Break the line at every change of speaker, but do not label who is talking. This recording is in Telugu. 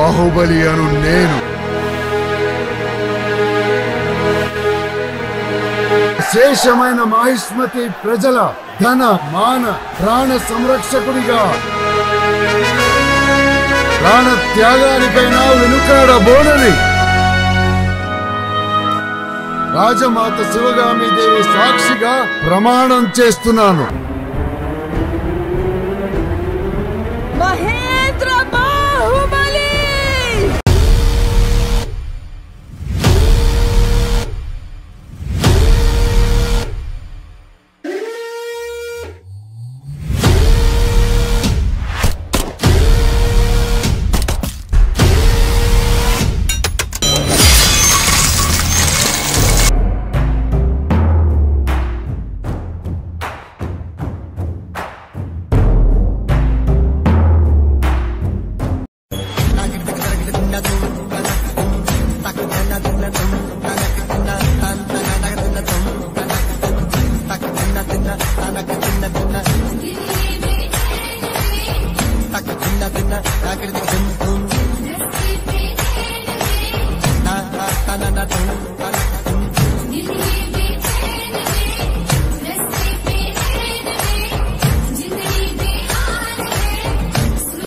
బాహుబలి అను నేను శేషమైన మహిష్మతి ప్రజల ధన మాన ప్రాణ సంరక్షకుడిగా ప్రాణ త్యాగానికైనా వెనుకాడబోనని రాజమాత శివగామి దేవి సాక్షిగా ప్రమాణం చేస్తున్నాను